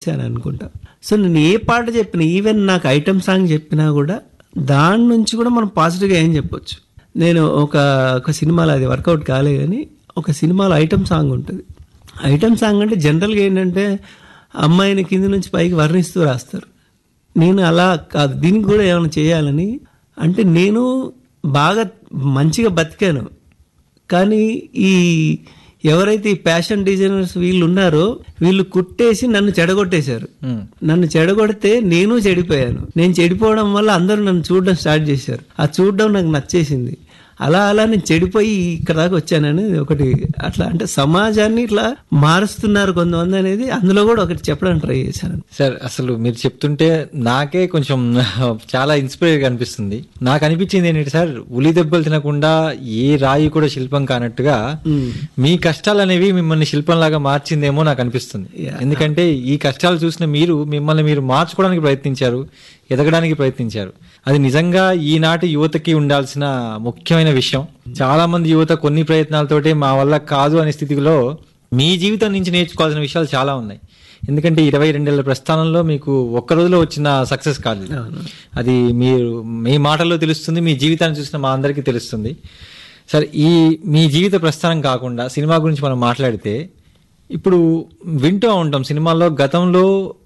ఇచ్చాను అనుకుంటా సో నేను ఏ పాట చెప్పినా ఈవెన్ నాకు ఐటమ్ సాంగ్ చెప్పినా కూడా దాని నుంచి కూడా మనం పాజిటివ్గా ఏం చెప్పొచ్చు నేను ఒక ఒక సినిమాలో అది వర్కౌట్ కాలే కానీ ఒక సినిమాలో ఐటమ్ సాంగ్ ఉంటుంది ఐటమ్ సాంగ్ అంటే జనరల్గా ఏంటంటే అమ్మాయిని కింది నుంచి పైకి వర్ణిస్తూ రాస్తారు నేను అలా కాదు దీనికి కూడా ఏమైనా చేయాలని అంటే నేను బాగా మంచిగా బతికాను కానీ ఈ ఎవరైతే ఈ ఫ్యాషన్ డిజైనర్స్ వీళ్ళు ఉన్నారో వీళ్ళు కుట్టేసి నన్ను చెడగొట్టేశారు నన్ను చెడగొడితే నేను చెడిపోయాను నేను చెడిపోవడం వల్ల అందరూ నన్ను చూడడం స్టార్ట్ చేశారు ఆ చూడడం నాకు నచ్చేసింది అలా అలా నేను చెడిపోయి ఇక్కడ దాకా వచ్చానని ఒకటి అట్లా అంటే సమాజాన్ని ఇట్లా మారుస్తున్నారు కొంతమంది అనేది అందులో కూడా ఒకటి చెప్పడానికి ట్రై చేశాను సార్ అసలు మీరు చెప్తుంటే నాకే కొంచెం చాలా ఇన్స్పైర్ అనిపిస్తుంది నాకు అనిపించింది ఏంటంటే సార్ ఉలి దెబ్బలు తినకుండా ఏ రాయి కూడా శిల్పం కానట్టుగా మీ కష్టాలు అనేవి మిమ్మల్ని శిల్పంలాగా మార్చిందేమో నాకు అనిపిస్తుంది ఎందుకంటే ఈ కష్టాలు చూసిన మీరు మిమ్మల్ని మీరు మార్చుకోవడానికి ప్రయత్నించారు ఎదగడానికి ప్రయత్నించారు అది నిజంగా ఈనాటి యువతకి ఉండాల్సిన ముఖ్యమైన విషయం చాలా మంది యువత కొన్ని ప్రయత్నాలతోటి మా వల్ల కాదు అనే స్థితిలో మీ జీవితం నుంచి నేర్చుకోవాల్సిన విషయాలు చాలా ఉన్నాయి ఎందుకంటే ఇరవై రెండేళ్ల ప్రస్థానంలో మీకు ఒక్క రోజులో వచ్చిన సక్సెస్ కాదు ఇది. అది మీరు మీ మాటల్లో తెలుస్తుంది మీ జీవితాన్ని చూసిన మా అందరికీ తెలుస్తుంది సరే ఈ మీ జీవిత ప్రస్థానం కాకుండా సినిమా గురించి మనం మాట్లాడితే ఇప్పుడు వింటూ ఉంటాం సినిమాల్లో గతంలో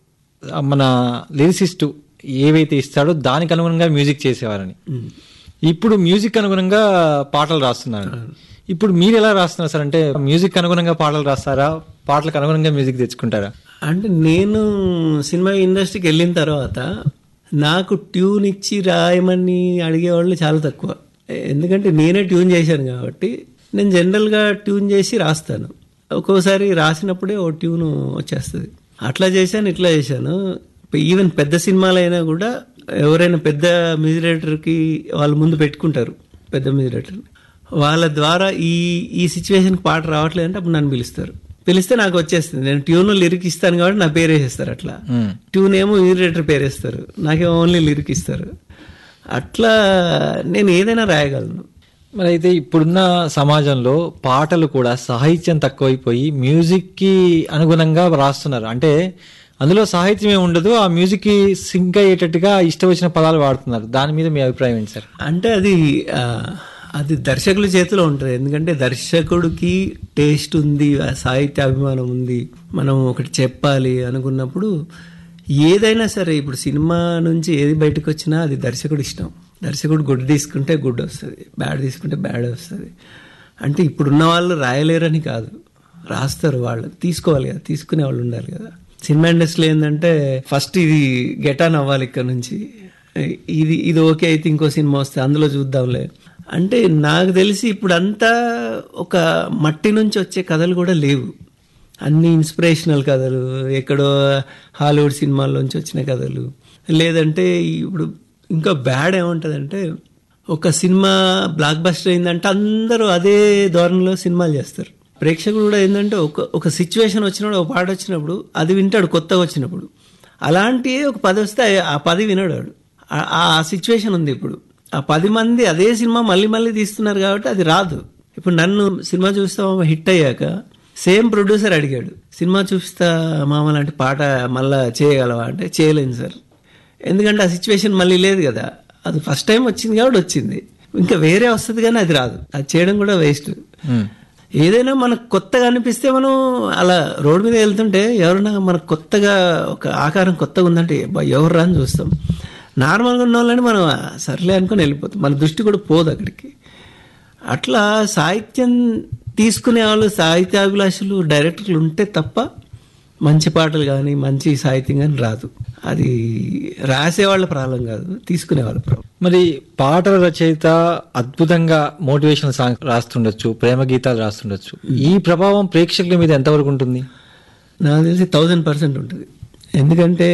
మన లిరిసిస్టు ఏవైతే ఇస్తాడో దానికి అనుగుణంగా మ్యూజిక్ చేసేవారని ఇప్పుడు మ్యూజిక్ అనుగుణంగా పాటలు రాస్తున్నారు ఇప్పుడు మీరు ఎలా రాస్తున్నారు సార్ అంటే మ్యూజిక్ అనుగుణంగా పాటలు రాస్తారా పాటలకు అనుగుణంగా మ్యూజిక్ తెచ్చుకుంటారా అంటే నేను సినిమా ఇండస్ట్రీకి వెళ్ళిన తర్వాత నాకు ట్యూన్ ఇచ్చి రాయమని అడిగేవాళ్ళు చాలా తక్కువ ఎందుకంటే నేనే ట్యూన్ చేశాను కాబట్టి నేను జనరల్గా ట్యూన్ చేసి రాస్తాను ఒక్కోసారి రాసినప్పుడే ఓ ట్యూన్ వచ్చేస్తుంది అట్లా చేశాను ఇట్లా చేశాను ఈవెన్ పెద్ద సినిమాలైనా కూడా ఎవరైనా పెద్ద మ్యూజిక్ డైరెక్టర్కి వాళ్ళు ముందు పెట్టుకుంటారు పెద్ద మ్యూజిక్ డైరెక్టర్ వాళ్ళ ద్వారా ఈ ఈ సిచ్యువేషన్కి పాట రావట్లేదంటే అప్పుడు నన్ను పిలుస్తారు పిలిస్తే నాకు వచ్చేస్తుంది నేను ట్యూన్ లిరిక్ ఇస్తాను కాబట్టి నా పేరు వేసేస్తారు అట్లా ట్యూన్ ఏమో మ్యూజిక్ పేరు వేస్తారు నాకేమో ఓన్లీ లిరిక్ ఇస్తారు అట్లా నేను ఏదైనా రాయగలను మరి అయితే ఇప్పుడున్న సమాజంలో పాటలు కూడా సాహిత్యం తక్కువైపోయి మ్యూజిక్ కి అనుగుణంగా రాస్తున్నారు అంటే అందులో సాహిత్యం ఏమి ఉండదు ఆ మ్యూజిక్ కి సింక్ అయ్యేటట్టుగా ఇష్టం వచ్చిన పదాలు వాడుతున్నారు దాని మీద మీ అభిప్రాయం ఏంటి సార్ అంటే అది ఆ, అది దర్శకుల చేతిలో ఉంటుంది ఎందుకంటే దర్శకుడికి టేస్ట్ ఉంది ఆ సాహిత్య అభిమానం ఉంది మనం ఒకటి చెప్పాలి అనుకున్నప్పుడు ఏదైనా సరే ఇప్పుడు సినిమా నుంచి ఏది బయటకు వచ్చినా అది దర్శకుడు ఇష్టం దర్శకుడు గుడ్ తీసుకుంటే గుడ్ వస్తుంది బ్యాడ్ తీసుకుంటే బ్యాడ్ వస్తుంది అంటే ఇప్పుడున్న వాళ్ళు రాయలేరని కాదు రాస్తారు వాళ్ళు తీసుకోవాలి కదా తీసుకునే వాళ్ళు ఉండాలి కదా సినిమా ఇండస్ట్రీలో ఏంటంటే ఫస్ట్ ఇది గెటాన్ అవ్వాలి ఇక్కడ నుంచి ఇది ఇది ఓకే అయితే ఇంకో సినిమా వస్తే అందులో చూద్దాంలే అంటే నాకు తెలిసి ఇప్పుడు అంతా ఒక మట్టి నుంచి వచ్చే కథలు కూడా లేవు అన్ని ఇన్స్పిరేషనల్ కథలు ఎక్కడో హాలీవుడ్ సినిమాల్లోంచి వచ్చిన కథలు లేదంటే ఇప్పుడు ఇంకా బ్యాడ్ ఏముంటుందంటే ఒక సినిమా బ్లాక్ బస్టర్ అయిందంటే అందరూ అదే ధోరణిలో సినిమాలు చేస్తారు ప్రేక్షకుడు కూడా ఏంటంటే ఒక ఒక సిచ్యువేషన్ వచ్చినప్పుడు ఒక పాట వచ్చినప్పుడు అది వింటాడు కొత్తగా వచ్చినప్పుడు అలాంటి ఒక పది వస్తే ఆ పది వినడు వాడు. ఆ- ఆ సిచ్యువేషన్ ఉంది ఇప్పుడు ఆ పది మంది అదే సినిమా మళ్ళీ మళ్ళీ తీస్తున్నారు కాబట్టి అది రాదు ఇప్పుడు నన్ను సినిమా చూస్తా హిట్ అయ్యాక సేమ్ ప్రొడ్యూసర్ అడిగాడు సినిమా చూపిస్తా మామ లాంటి పాట మళ్ళా చేయగలవా అంటే చేయలేను సార్ ఎందుకంటే ఆ సిచ్యువేషన్ మళ్ళీ లేదు కదా అది ఫస్ట్ టైం వచ్చింది కాబట్టి వచ్చింది ఇంకా వేరే వస్తుంది కానీ అది రాదు అది చేయడం కూడా వేస్ట్ ఏదైనా మనకు కొత్తగా అనిపిస్తే మనం అలా రోడ్డు మీద వెళ్తుంటే ఎవరైనా మనకు కొత్తగా ఒక ఆకారం కొత్తగా ఉందంటే "అబ్బా, ఎవరు రా అని చూస్తాం నార్మల్గా ఉన్న వాళ్ళని మనం "ఆ, సర్లే అనుకుని వెళ్ళిపోతాం మన దృష్టి కూడా పోదు అక్కడికి అట్లా సాహిత్యం తీసుకునే వాళ్ళు సాహిత్యాభిలాషులు డైరెక్టర్లు ఉంటే తప్ప మంచి పాటలు కానీ మంచి సాహిత్యం కానీ రాదు అది రాసేవాళ్ళ ప్రాబ్లం కాదు తీసుకునే వాళ్ళ ప్రాబ్లం మరి పాటల రచయిత అద్భుతంగా మోటివేషనల్ సాంగ్ రాస్తుండొచ్చు ప్రేమ గీతాలు రాస్తుండొచ్చు ఈ ప్రభావం ప్రేక్షకుల మీద ఎంతవరకు ఉంటుంది నాకు తెలిసి థౌజండ్ పర్సెంట్ ఉంటుంది ఎందుకంటే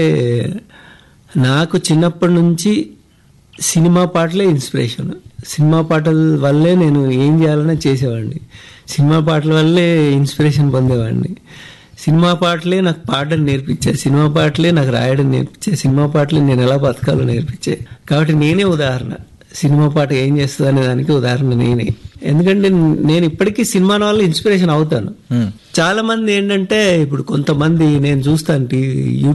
నాకు చిన్నప్పటి నుంచి సినిమా పాటలే ఇన్స్పిరేషన్ సినిమా పాటల వల్లే నేను ఏం చేయాలన్నా చేసేవాడిని సినిమా పాటల వల్లే ఇన్స్పిరేషన్ పొందేవాడిని సినిమా పాటలే నాకు పాడడం నేర్పించాయి సినిమా పాటలే నాకు రాయడం నేర్పించాయి సినిమా పాటలే నేను ఎలా బతకాలో నేర్పించాయి కాబట్టి నేనే ఉదాహరణ సినిమా పాట ఏం చేస్తుంది అనే దానికి ఉదాహరణ నేనే ఎందుకంటే నేను ఇప్పటికీ సినిమా వల్ల ఇన్స్పిరేషన్ అవుతాను Hmm. చాలా మంది ఏంటంటే ఇప్పుడు కొంతమంది నేను చూస్తాను టీ-